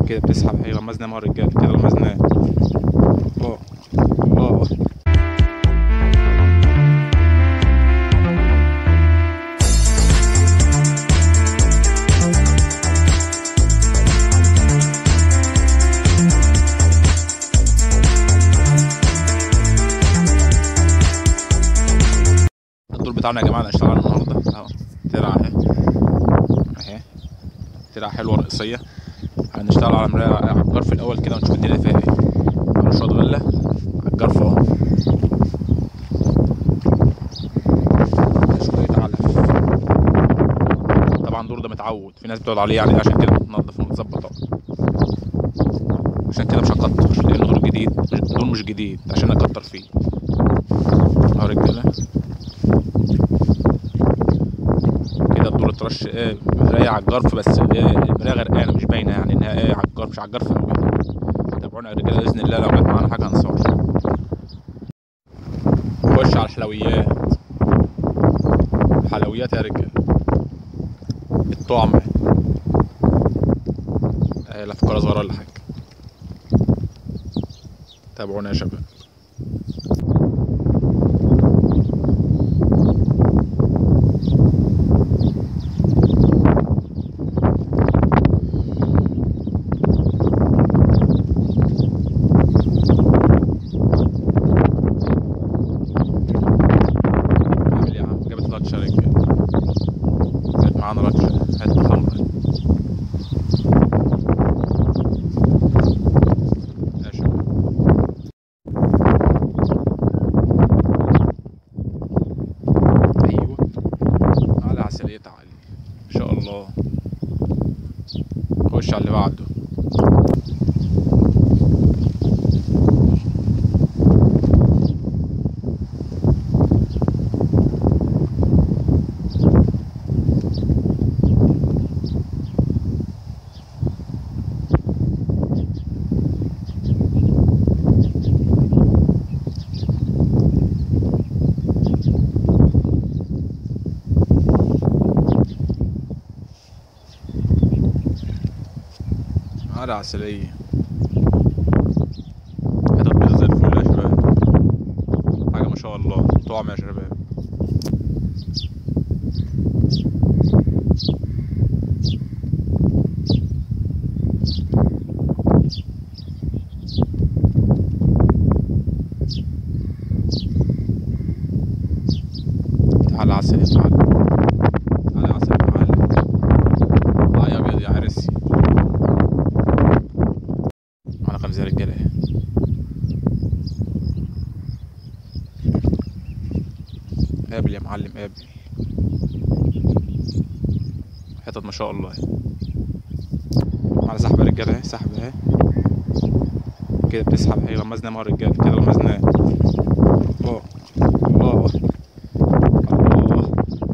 كده بتسحب اهي غمزنا مع الرجاله كده غمزناه اه اه الدور بتاعنا يا جماعه اللي هنشتغل عليه النهارده اهو ترعه اهي اهي ترعه حلوه رئيسيه هنشتغل على مرايه على الجرف الاول كده ونشوف الدنيا فيها ايه على شويه غله على الجرف اهو شويه علف طبعا الدور ده متعود في ناس بتقعد عليه يعني عشان كده متنضف ومتظبط اهو عشان كده مش هكتر لانه دور جديد مش دور مش جديد عشان اكتر فيه اهو رجاله كده الدور اترش ايه مرايه على الجرف بس ايه المرايه غرقانه مش باينه يعني انها ايه على الجرف مش على الجرف قوي تابعونا يا رجاله باذن الله لو جت معانا حاجه هنصور نخش على الحلويات حلويات يا رجاله الطعم ايه لا فكره صغيره ولا حاجه تابعونا يا شباب عامل يا عم جابت لاتشة رجالة جابت معانا لاتشة حتة حمرا يا شباب ايوه على عسلية علي ان شاء الله خش على اللي بعده على عسلية حتت بيضة زي الفل يا شباب حاجة ما شاء الله طعم يا شباب تعال عسل يا معلم تعال عسل يا معلم اه يا ابيض يا عرسي معانا خمسة رجالة اهي قابل يا معلم قابل حتت ما شاء الله اهي معانا سحبة رجالة اهي سحبة اهي كده بتسحب اهي غمزنا مع الرجالة كده غمزناه اه اه الله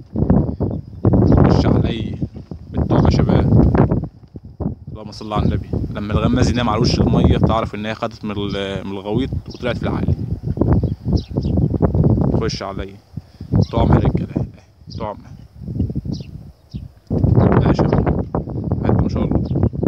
خش علي بالطعم يا شباب اللهم صل على النبي لما الغماز ينام على وش الميه تعرف ان هي خدت من ال- من الغويط وطلعت في العالي خش عليا طعم يا رجاله طعم لا يا شباب حتى ما شاء الله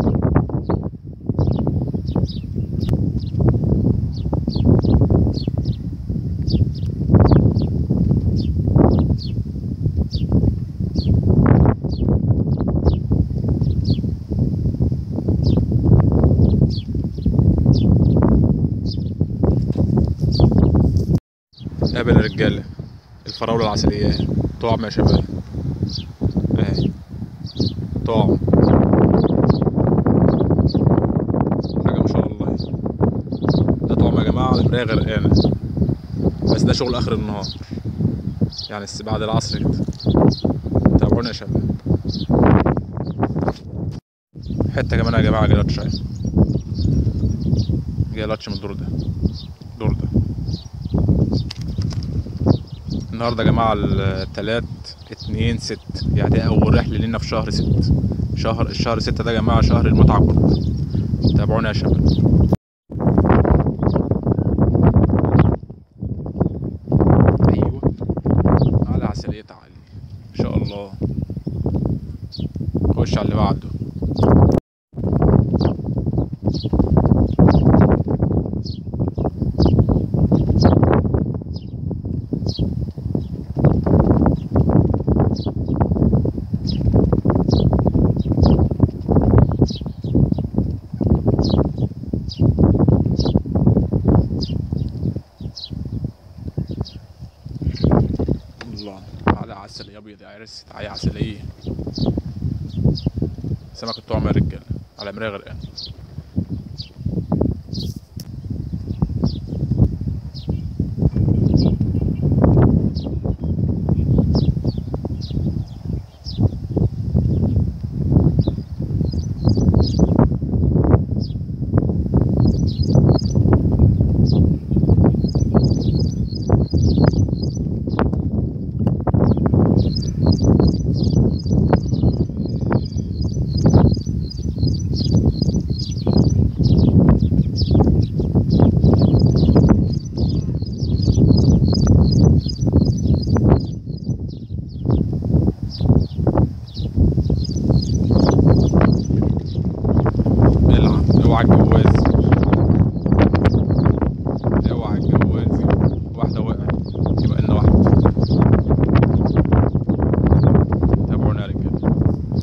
قابل الرجالة الفراولة العسلية طعم يا شباب اهي طعم حاجة ما شاء الله ده طعم يا جماعة على مراية غرقانة بس ده شغل آخر النهار يعني الس- بعد العصر كده تابعونا يا شباب حتة كمان يا جماعة جلاتش اهي جلاتش من الدور ده الدور ده النهارده يا جماعة التلات اتنين ست يعني دي أول رحلة لينا في شهر ست شهر الشهر ستة ده يا جماعة شهر المتعة كله تابعونا يا شباب أيوه على عسلية علي إن شاء الله خش على اللي بعده عرس تعالي عسلية سمك الطعم يا رجالة على مراية غرقان العب اوعى الجواز اوعى الجواز واحدة وقعت يبقى لنا واحدة تابعونا يا رجالة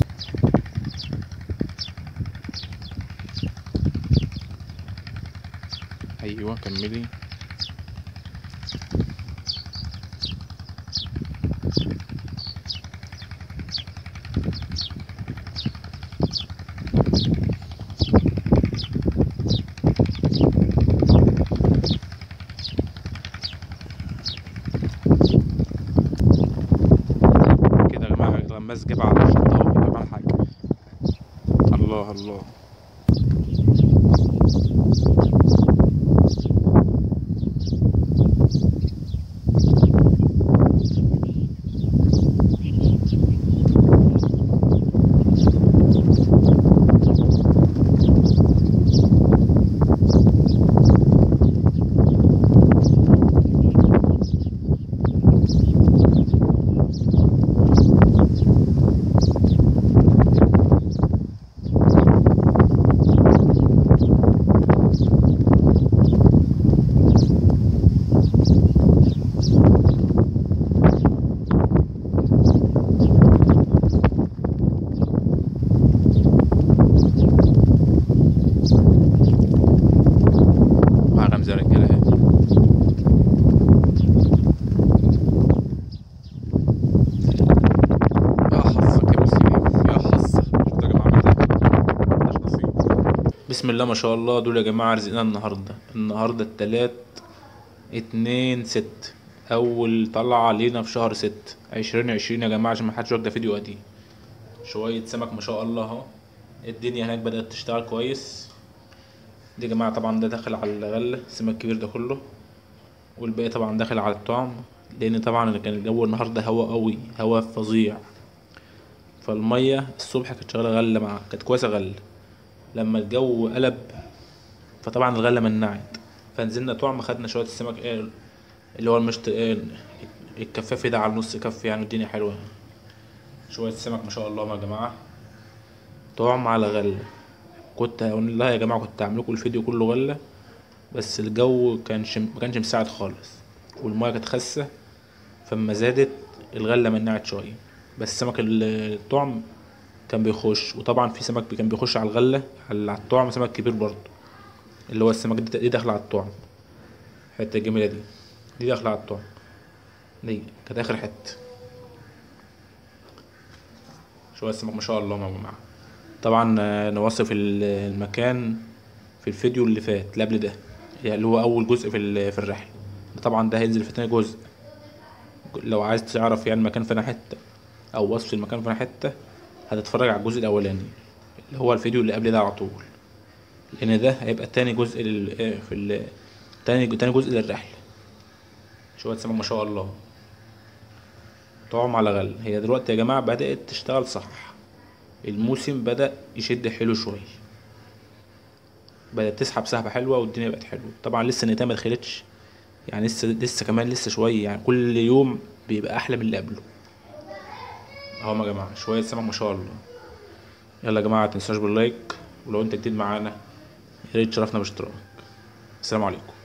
ايوه كملي كده يا جماعة الغماز جاب على الشط اهو جاب على حاجة الله الله مع رمزة يا رجالة اهي يا حظك يا مسيف يا حظك شفتوا يا جماعة عملت ايه؟ مش نصيب بسم الله ما شاء الله دول يا جماعة رزقنا النهاردة النهاردة التلات اتنين ست أول طلعة لينا في شهر ست عشرين عشرين يا جماعة عشان محدش واخد ده فيديو قديم شوية سمك ما شاء الله اهو الدنيا هناك بدأت تشتغل كويس دي يا جماعة طبعا ده داخل على الغلة السمك الكبير ده كله والباقي طبعا داخل على الطعم لأن طبعا كان الجو النهاردة هوا قوي هوا فظيع فالمية الصبح كانت شغالة غلة مع كانت كويسة غلة لما الجو قلب فطبعا الغلة منعت فنزلنا طعم خدنا شوية السمك ايه اللي هو المشت ايه الكفافي ده على نص كف يعني الدنيا حلوة شوية سمك ما شاء الله يا جماعة طعم على غلة كنت هقول لها يا جماعة كنت هعمل لكم الفيديو كله غلة بس الجو كانش ما كانش مساعد خالص والمية كانت خاسة فما زادت الغلة منعت شوية بس سمك ال- الطعم كان بيخش وطبعا في سمك كان بيخش على الغلة على على الطعم سمك كبير برضه اللي هو السمك دي دي داخلة على الطعم الحتة الجميلة دي دي داخلة على الطعم دي كانت آخر حتة شوية السمك ما شاء الله يا جماعة طبعا آه، نوصف ال- المكان في الفيديو اللي فات اللي قبل ده يعني اللي هو اول جزء في ال- في الرحله ده طبعا ده هينزل في تاني جزء لو عايز تعرف يعني المكان فين حته او وصف المكان فين حته هتتفرج على الجزء الاولاني اللي هو الفيديو اللي قبل ده على طول لان ده هيبقى تاني جزء لل... آه، في ال... تاني تاني جزء للرحله شويه سمك ما شاء الله طعم على غل هي دلوقتي يا جماعه بدات تشتغل صح الموسم بدأ يشد حلو شوية بدأت تسحب سحبة حلوة والدنيا بقت حلوة طبعا لسه النتاية ما دخلتش يعني لسه لسه كمان لسه شوية يعني كل يوم بيبقى أحلى من اللي قبله اهو يا جماعة شوية سمك ما شاء الله يلا يا جماعة متنساش باللايك ولو انت جديد معانا يا ريت تشرفنا باشتراك السلام عليكم